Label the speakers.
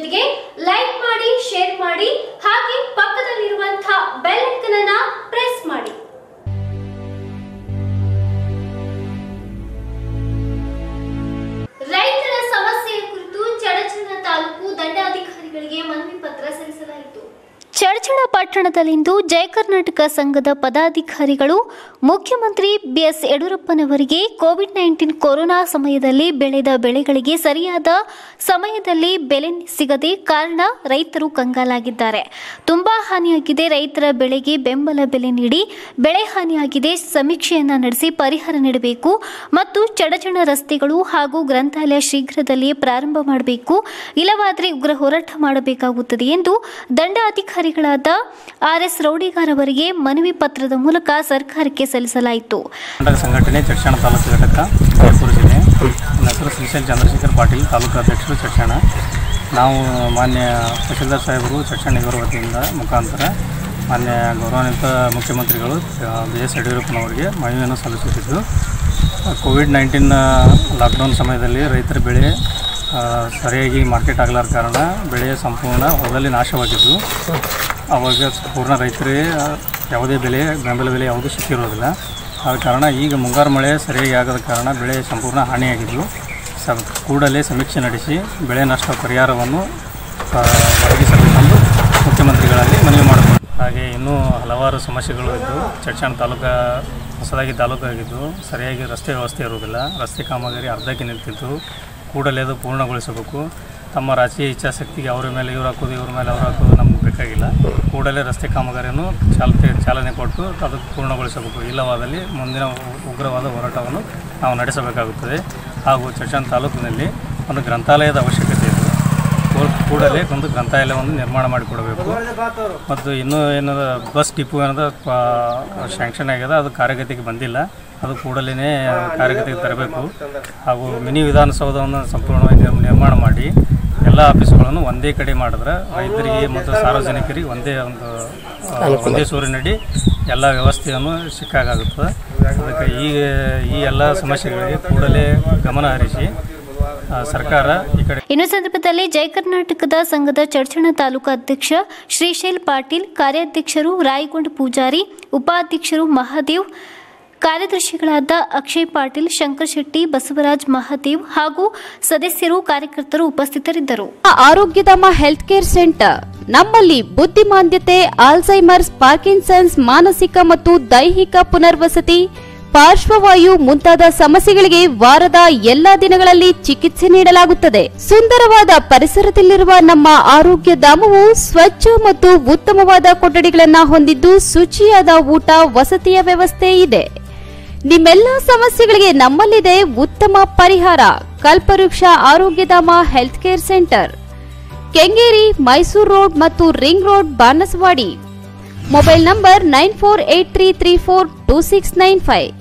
Speaker 1: ಜೊತೆಗೆ ಲೈಕ್ ಮಾಡಿ ಶೇರ್ ಮಾಡಿ ಹಾಗೆ ಪಕ್ಕದಲ್ಲಿರುವಂತಹ ಬೆಲ್ ಐಕನ್ ಅನ್ನ ಪ್ರೆಸ್ ಮಾಡಿ ರೈತರ ಸಮಸ್ಯೆಯ ಕುರಿತು ಚಡಚಣ ತಾಲೂಕು ದಂಡಾಧಿಕಾರಿಗಳಿಗೆ ಮನವಿ ಪತ್ರ ಸಲ್ಲಿಸಲಾಯಿತು ಚಡಚಣ ಪಟ್ಟಣದಲ್ಲಿಂದು ಜಯ ಕರ್ನಾಟಕ ಸಂಘದ ಪದಾಧಿಕಾರಿಗಳು ಮುಖ್ಯಮಂತ್ರಿ ಬಿಎಸ್ ಯಡಿಯೂರಪ್ಪನವರಿಗೆ ಕೋವಿಡ್ ನೈನ್ಟೀನ್ ಕೊರೋನಾ ಸಮಯದಲ್ಲಿ ಬೆಳೆದ ಬೆಳೆಗಳಿಗೆ ಸರಿಯಾದ ಸಮಯದಲ್ಲಿ ಬೆಲೆ ಸಿಗದೆ ಕಾರಣ ರೈತರು ಕಂಗಾಲಾಗಿದ್ದಾರೆ ತುಂಬಾ ಹಾನಿಯಾಗಿದೆ ರೈತರ ಬೆಳೆಗೆ ಬೆಂಬಲ ಬೆಲೆ ನೀಡಿ ಬೆಳೆ ಹಾನಿಯಾಗಿದೆ ಸಮೀಕ್ಷೆಯನ್ನ ನಡೆಸಿ ಪರಿಹಾರ ನೀಡಬೇಕು ಮತ್ತು ಚಡಚಣ ರಸ್ತೆಗಳು ಹಾಗೂ ಗ್ರಂಥಾಲಯ ಶೀಘ್ರದಲ್ಲಿಯೇ ಪ್ರಾರಂಭ ಮಾಡಬೇಕು ಇಲ್ಲವಾದರೆ ಉಗ್ರ ಹೋರಾಟ ಮಾಡಬೇಕಾಗುತ್ತದೆ ಎಂದು ದಂಡಾಧಿಕಾರಿಗಳಾದ ಆರ್ ಎಸ್ ರೌಡಿಗಾರ್ ಅವರಿಗೆ ಮನವಿ ಪತ್ರದ ಮೂಲಕ ಸರ್ಕಾರಕ್ಕೆ ಸಲ್ಲಿಸಲಾಯಿತು
Speaker 2: ಕರ್ನಾಟಕ ಸಂಘಟನೆ ಚಡ್ಚಣ ತಾಲೂಕು ಘಟಕ ಜಯಪುರ ಜಿಲ್ಲೆ ನನ್ನ ಹೆಸರು ಶ್ರೀಶೈಲ್ ಚಂದ್ರಶೇಖರ್ ಪಾಟೀಲ್ ತಾಲೂಕು ಅಧ್ಯಕ್ಷರು ಚಡ್ಚಣ ನಾವು ಮಾನ್ಯ ತಹಶೀಲ್ದಾರ್ ಸಾಹೇಬರು ಚಡ್ಚಣ ಇವರ ವತಿಯಿಂದ ಮುಖಾಂತರ ಮಾನ್ಯ ಗೌರವಾನ್ವಿತ ಮುಖ್ಯಮಂತ್ರಿಗಳು ಬಿ ಎಸ್ ಯಡಿಯೂರಪ್ಪನವರಿಗೆ ಮನವಿಯನ್ನು ಸಲ್ಲಿಸುತ್ತಿದ್ದು ಕೋವಿಡ್ ನೈನ್ಟೀನ್ ಲಾಕ್ಡೌನ್ ಸಮಯದಲ್ಲಿ ರೈತರ ಬೆಳೆ ಆ, ಸರಿಯಾಗಿ ಮಾರ್ಕೆಟ್ ಆಗಲಾರ ಕಾರಣ ಬೆಳೆ ಸಂಪೂರ್ಣ ಹೊಲದಲ್ಲಿ ನಾಶವಾಗಿದ್ದು ಅವಾಗ ಪೂರ್ಣ ರೈತರಿಗೆ ಆ, ಯಾವುದೇ ಬೆಲೆ ಬೆಂಬಲ ಬೆಲೆ ಯಾವುದೂ ಸಿಕ್ಕಿರೋದಿಲ್ಲ ಆದ ಕಾರಣ ಈಗ ಮುಂಗಾರು ಮಳೆ ಸರಿಯಾಗಿ ಆಗದ ಕಾರಣ ಬೆಳೆ ಸಂಪೂರ್ಣ ಹಾನಿಯಾಗಿದ್ದು ಸ ಕೂಡಲೇ ಸಮೀಕ್ಷೆ ನಡೆಸಿ ಬೆಳೆ ನಷ್ಟ ಪರಿಹಾರವನ್ನು ಆ, ಒದಗಿಸಬೇಕೆಂದು ಮುಖ್ಯಮಂತ್ರಿಗಳಲ್ಲಿ ಮನವಿ ಮಾಡಿಕೊಂಡು ಹಾಗೆ ಇನ್ನೂ ಹಲವಾರು ಸಮಸ್ಯೆಗಳು ಇದ್ದು ಚಡ್ಚಣ ತಾಲೂಕು ಹೊಸದಾಗಿ ತಾಲೂಕಾಗಿದ್ದು ಸರಿಯಾಗಿ ರಸ್ತೆ ವ್ಯವಸ್ಥೆ ಇರುವುದಿಲ್ಲ ರಸ್ತೆ ಕಾಮಗಾರಿ ಅರ್ಧಕ್ಕೆ ನಿಂತಿದ್ದು ಕೂಡಲೇ ಅದು ಪೂರ್ಣಗೊಳಿಸಬೇಕು ತಮ್ಮ ರಾಜಕೀಯ ಇಚ್ಛಾಶಕ್ತಿಗೆ ಅವರ ಮೇಲೆ ಇವ್ರು ಹಾಕೋದು ಇವ್ರ ಮೇಲೆ ಅವ್ರು ಹಾಕೋದು ನಮ್ಗೆ ಬೇಕಾಗಿಲ್ಲ ಕೂಡಲೇ ರಸ್ತೆ ಕಾಮಗಾರಿಯನ್ನು ಚಾಲತೆ ಚಾಲನೆ ಕೊಟ್ಟು ಅದಕ್ಕೆ ಪೂರ್ಣಗೊಳಿಸಬೇಕು ಇಲ್ಲವಾದಲ್ಲಿ ಮುಂದಿನ ಉ- ಉಗ್ರವಾದ ಹೋರಾಟವನ್ನು ನಾವು ನಡೆಸಬೇಕಾಗುತ್ತದೆ ಹಾಗೂ ಚಡ್ಚಣ ತಾಲೂಕಿನಲ್ಲಿ ಒಂದು ಗ್ರಂಥಾಲಯದ ಅವಶ್ಯಕತೆ ಇದೆ ಕೂ- ಕೂಡಲೇ ಒಂದು ಗ್ರಂಥಾಲಯವನ್ನು ನಿರ್ಮಾಣ ಮಾಡಿಕೊಡಬೇಕು ಮತ್ತು ಇನ್ನೂ ಏನದ ಬಸ್ ಡಿಪೋ ಏನದ ಶಾಂಕ್ಷನ್ ಆಗ್ಯದ ಅದು ಕಾರ್ಯಗತಿಗೆ ಬಂದಿಲ್ಲ ಅದು ಕೂಡಲೇ ಕಾರ್ಯಗತಿಗೆ ತರಬೇಕು ಹಾಗೂ ಮಿನಿ ವಿಧಾನಸೌಧವನ್ನು ಸಂಪೂರ್ಣವಾಗಿ ನಿರ್- ನಿರ್ಮಾಣ ಮಾಡಿ ಎಲ್ಲ ಆಫೀಸುಗಳನ್ನು ಒಂದೇ ಕಡೆ ಮಾಡಿದ್ರೆ ರೈತರಿಗೆ ಮತ್ತು ಸಾರ್ವಜನಿಕರಿಗೆ ಒಂದೇ ಒಂದು ಆ, ಒಂದೇ ಸೂರಿನಡಿ ಎಲ್ಲ ವ್ಯವಸ್ಥೆಯನ್ನು ಸಿಕ್ಕಾಗುತ್ತದೆ ಅದಕ್ಕೆ ಈ ಈ ಎಲ್ಲ ಸಮಸ್ಯೆಗಳಿಗೆ ಕೂಡಲೇ ಗಮನ ಹರಿಸಿ ಆ, ಸರ್ಕಾರ ಈ ಕಡೆ
Speaker 1: ಇನ್ನು ಸಂದರ್ಭದಲ್ಲಿ ಜಯ ಕರ್ನಾಟಕದ ಸಂಘದ ಚಡ್ಚಣ ತಾಲೂಕು ಅಧ್ಯಕ್ಷ ಶ್ರೀಶೈಲ್ ಪಾಟೀಲ್ ಕಾರ್ಯಾಧ್ಯಕ್ಷರು ರಾಯಗೊಂಡ ಪೂಜಾರಿ ಉಪಾಧ್ಯಕ್ಷರು ಮಹಾದೇವ್ ಕಾರ್ಯದರ್ಶಿಗಳಾದ ಅಕ್ಷಯ್ ಪಾಟೀಲ್ ಶಂಕರ್ ಶೆಟ್ಟಿ ಬಸವರಾಜ್ ಮಹಾದೇವ್ ಹಾಗೂ ಸದಸ್ಯರು ಕಾರ್ಯಕರ್ತರು ಉಪಸ್ಥಿತರಿದ್ದರು
Speaker 3: ಆರೋಗ್ಯಧಾಮ ಹೆಲ್ತ್ ಕೇರ್ ಸೆಂಟರ್ ನಮ್ಮಲ್ಲಿ ಬುದ್ಧಿಮಾಂದ್ಯತೆ ಆಲ್ಝೈಮರ್ಸ್ ಪಾರ್ಕಿನ್ಸನ್ಸ್ ಮಾನಸಿಕ ಮತ್ತು ದೈಹಿಕ ಪುನರ್ವಸತಿ ಪಾರ್ಶ್ವವಾಯು ಮುಂತಾದ ಸಮಸ್ಯೆಗಳಿಗೆ ವಾರದ ಎಲ್ಲಾ ದಿನಗಳಲ್ಲಿ ಚಿಕಿತ್ಸೆ ನೀಡಲಾಗುತ್ತದೆ ಸುಂದರವಾದ ಪರಿಸರದಲ್ಲಿರುವ ನಮ್ಮ ಆರೋಗ್ಯ ಧಾಮವು ಸ್ವಚ್ಛ ಮತ್ತು ಉತ್ತಮವಾದ ಕೊಠಡಿಗಳನ್ನ ಹೊಂದಿದ್ದು ಶುಚಿಯಾದ ಊಟ ವಸತಿಯ ವ್ಯವಸ್ಥೆ ಇದೆ ನಿಮ್ಮೆಲ್ಲ ಸಮಸ್ಯೆಗಳಿಗೆ ನಮ್ಮಲ್ಲಿದೆ ಉತ್ತಮ ಪರಿಹಾರ Kalpavriksha Arogyadhama health care centre Kengeri Mysuru road ಮತ್ತು ring road Banasavadi mobile number nine four eight three three four two six nine five